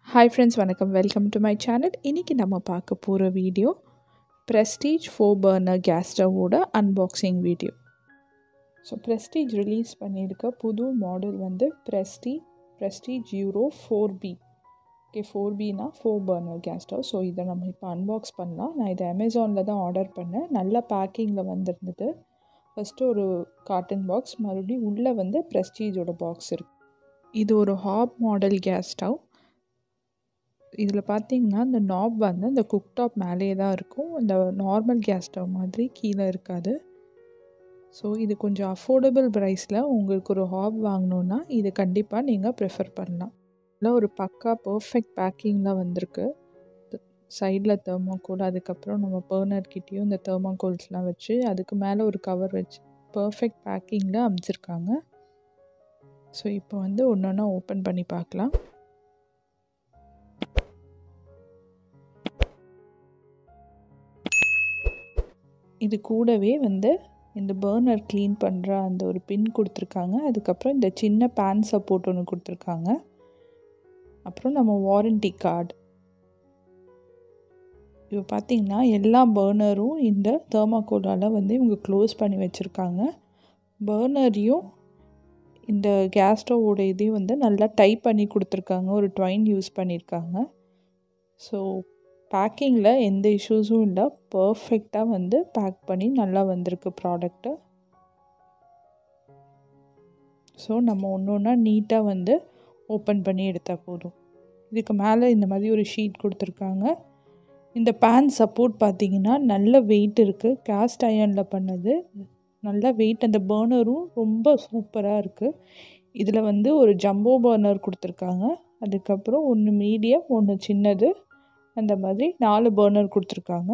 hi friends வணக்கம் welcome to my channel இன்றைக்கி நம்ம பார்க்க போகிற video Prestige four burner gas ஸ்டவோட unboxing video so Prestige release பண்ணியிருக்க புது மாடல் வந்து Prestige Prestige Euro four B okay four பினா four burner gas stove so இதை நம்ம இப்போ அன்பாக்ஸ் பண்ணலாம் நான் இதை அமேசானில் தான் ஆர்டர் பண்ணேன் நல்ல பேக்கிங்கில் வந்திருந்தது ஃபஸ்ட்டு ஒரு காட்டன் பாக்ஸ் மறுபடியும் உள்ளே வந்து ப்ரெஸ்டீஜோட பாக்ஸ் இருக்குது இது ஒரு ஹாப் மாடல் கேஸ் ஸ்டவ் இதில் பார்த்தீங்கன்னா இந்த நாப் வந்து இந்த குக்டாப் மேலேயே தான் இருக்கும் இந்த நார்மல் கேஸ் ஸ்டவ் மாதிரி கீழே இருக்காது ஸோ இது கொஞ்சம் அஃபோர்டபுள் ப்ரைஸில் உங்களுக்கு ஒரு ஹாப் வாங்கணுன்னா இது கண்டிப்பாக நீங்கள் ப்ரிஃபர் பண்ணலாம் இல்லை ஒரு பக்கா பர்ஃபெக்ட் பேக்கிங்கில் வந்திருக்கு சைடில் தெர்மாக்கோல் அதுக்கப்புறம் நம்ம பர்னர் கிட்டேயும் இந்த தெர்மாக்கோல்ஸ்லாம் வச்சு அதுக்கு மேலே ஒரு கவர் வச்சு பர்ஃபெக்ட் பேக்கிங்கில் அமைச்சிருக்காங்க ஸோ இப்போ வந்து ஒன்று ஒன்றா ஓப்பன் பண்ணி பார்க்கலாம் இது கூடவே வந்து இந்த பர்னர் க்ளீன் பண்ணுற அந்த ஒரு பின் கொடுத்துருக்காங்க அதுக்கப்புறம் இந்த சின்ன பேன் சப்போர்ட் ஒன்று கொடுத்துருக்காங்க அப்புறம் நம்ம வாரண்டி கார்டு இப்போ பார்த்திங்கன்னா எல்லா பர்னரும் இந்த தேர்மாக்கோலால் வந்து இவங்க க்ளோஸ் பண்ணி வச்சுருக்காங்க பர்னரையும் இந்த கேஸ் ஸ்டவோட இதையும் வந்து நல்லா டைப் பண்ணி கொடுத்துருக்காங்க ஒரு ட்வைன் யூஸ் பண்ணியிருக்காங்க ஸோ பேக்கிங்கில் எந்த இஷ்யூஸும் இல்லை பர்ஃபெக்டாக வந்து பேக் பண்ணி நல்லா வந்திருக்கு ப்ராடக்ட்டு ஸோ நம்ம ஒன்று ஒன்றா நீட்டாக வந்து ஓப்பன் பண்ணி எடுத்தால் போதும் இதுக்கு மேலே இந்த மாதிரி ஒரு ஷீட் கொடுத்துருக்காங்க இந்த பேன் சப்போர்ட் பார்த்திங்கன்னா நல்ல வெயிட் இருக்குது கேஸ்ட் அயனில் பண்ணது நல்ல வெயிட் அந்த பர்னரும் ரொம்ப சூப்பராக இருக்குது இதில் வந்து ஒரு ஜம்போ பர்னர் கொடுத்துருக்காங்க அதுக்கப்புறம் ஒன்று மீடியம் ஒன்று சின்னது அந்த மாதிரி நாலு பர்னர் கொடுத்துருக்காங்க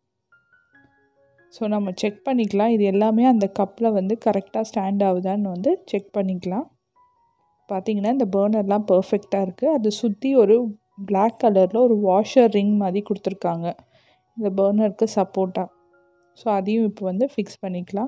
ஸோ நம்ம செக் பண்ணிக்கலாம் இது எல்லாமே அந்த கப்பில் வந்து கரெக்டாக ஸ்டாண்ட் ஆகுதான்னு வந்து செக் பண்ணிக்கலாம் பார்த்திங்கன்னா இந்த பர்னர்லாம் பர்ஃபெக்டாக இருக்குது அது சுற்றி ஒரு பிளாக் கலரில் ஒரு வாஷர் ரிங் மாதிரி கொடுத்துருக்காங்க இந்த பர்னருக்கு சப்போர்ட்டாக ஸோ அதையும் இப்போ வந்து ஃபிக்ஸ் பண்ணிக்கலாம்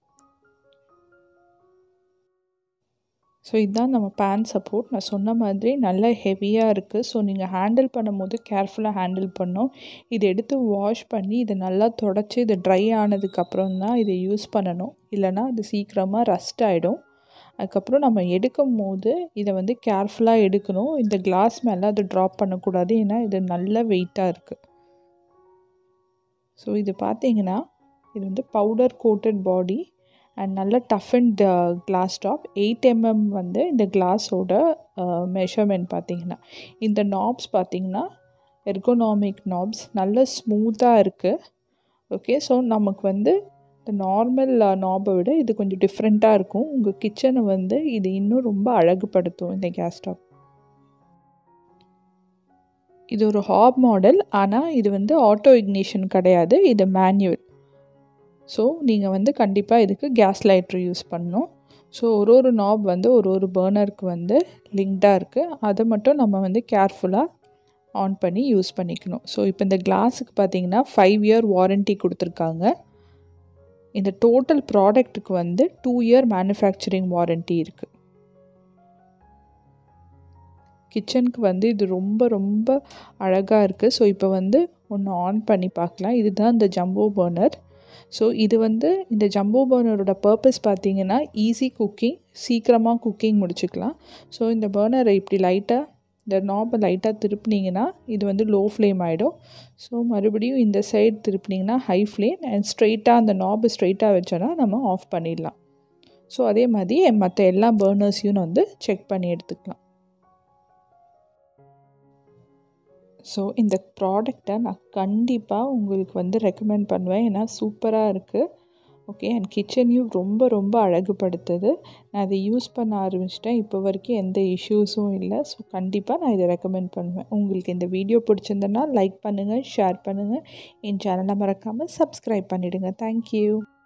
ஸோ இதுதான் நம்ம பேன் சப்போர்ட் நான் சொன்ன மாதிரி நல்ல ஹெவியாக இருக்குது ஸோ நீங்கள் ஹேண்டில் பண்ணும்போது கேர்ஃபுல்லாக ஹேண்டில் பண்ணோம் இதை எடுத்து வாஷ் பண்ணி இதை நல்லா தொடச்சி இது ட்ரை ஆனதுக்கப்புறம் தான் இதை யூஸ் பண்ணணும் இல்லைனா அது சீக்கிரமாக ரஸ்ட் ஆகிடும் அதுக்கப்புறம் நம்ம எடுக்கும் போது இதை வந்து கேர்ஃபுல்லாக எடுக்கணும் இந்த கிளாஸ் மேலே அதை ட்ராப் பண்ணக்கூடாது ஏன்னா இது நல்ல வெயிட்டாக இருக்குது ஸோ இது பார்த்தீங்கன்னா இது வந்து பவுடர் கோட்டட் பாடி அண்ட் நல்ல tough and glass top eight mm வந்து இந்த கிளாஸோட மெஷர்மெண்ட் பார்த்திங்கன்னா இந்த நாப்ஸ் பார்த்திங்கன்னா எர்கோனாமிக் நாப்ஸ் நல்ல ஸ்மூத்தாக இருக்குது ஓகே ஸோ நமக்கு வந்து இந்த நார்மல் நாபை விட இது கொஞ்சம் டிஃப்ரெண்ட்டாக இருக்கும் உங்கள் கிச்சனை வந்து இது இன்னும் ரொம்ப அழகுபடுத்தும் இந்த கேஸ் ஸ்டவ் இது ஒரு ஹாப் மாடல் ஆனால் இது வந்து ஆட்டோ இக்னிஷன் கிடையாது இது மேன்யூவல் ஸோ நீங்கள் வந்து கண்டிப்பாக இதுக்கு கேஸ் லைட்ரு யூஸ் பண்ணணும் ஸோ ஒரு ஒரு நாப் வந்து ஒரு ஒரு பர்னருக்கு வந்து லிங்க்டாக இருக்குது அதை மட்டும் நம்ம வந்து கேர்ஃபுல்லாக ஆன் பண்ணி யூஸ் பண்ணிக்கணும் ஸோ இப்போ இந்த கிளாஸுக்கு பார்த்தீங்கன்னா ஃபைவ் இயர் வாரண்ட்டி கொடுத்துருக்காங்க இந்த டோட்டல் ப்ராடக்ட்டுக்கு வந்து டூ இயர் மேனுஃபேக்சரிங் வாரண்ட்டி இருக்குது கிச்சனுக்கு வந்து இது ரொம்ப ரொம்ப அழகாக இருக்குது ஸோ இப்போ வந்து ஒன்று ஆன் பண்ணி பார்க்கலாம் இதுதான் இந்த ஜம்போ பர்னர் ஸோ இது வந்து இந்த ஜம்போ பர்னரோட பர்பஸ் பார்த்தீங்கன்னா ஈஸி குக்கிங் சீக்கிரமாக குக்கிங் முடிச்சுக்கலாம் ஸோ இந்த பர்னரை இப்படி லைட்டாக இந்த நாபை லைட்டாக திருப்பினீங்கன்னா இது வந்து லோ ஃப்ளேம் ஆகிடும் ஸோ மறுபடியும் இந்த சைடு திருப்பினீங்கன்னா ஹை ஃப்ளேம் அண்ட் ஸ்ட்ரெயிட்டாக அந்த நாபை ஸ்ட்ரெயிட்டாக வச்சோன்னா நம்ம ஆஃப் பண்ணிடலாம் ஸோ அதே மாதிரி மற்ற எல்லா பர்னர்ஸையும் வந்து செக் பண்ணி எடுத்துக்கலாம் ஸோ இந்த ப்ராடக்டை நான் கண்டிப்பாக உங்களுக்கு வந்து ரெக்கமெண்ட் பண்ணுவேன் ஏன்னா சூப்பராக இருக்குது ஓகே அண்ட் கிச்சனையும் ரொம்ப ரொம்ப அழகுபடுத்துது நான் அதை யூஸ் பண்ண ஆரம்பிச்சிட்டேன் இப்போ வரைக்கும் எந்த இஷ்யூஸும் இல்லை ஸோ கண்டிப்பாக நான் இதை ரெக்கமெண்ட் பண்ணுவேன் உங்களுக்கு இந்த வீடியோ பிடிச்சிருந்தனா லைக் பண்ணுங்கள் ஷேர் பண்ணுங்கள் என் சேனலை மறக்காமல் சப்ஸ்கிரைப் பண்ணிவிடுங்க தேங்க்யூ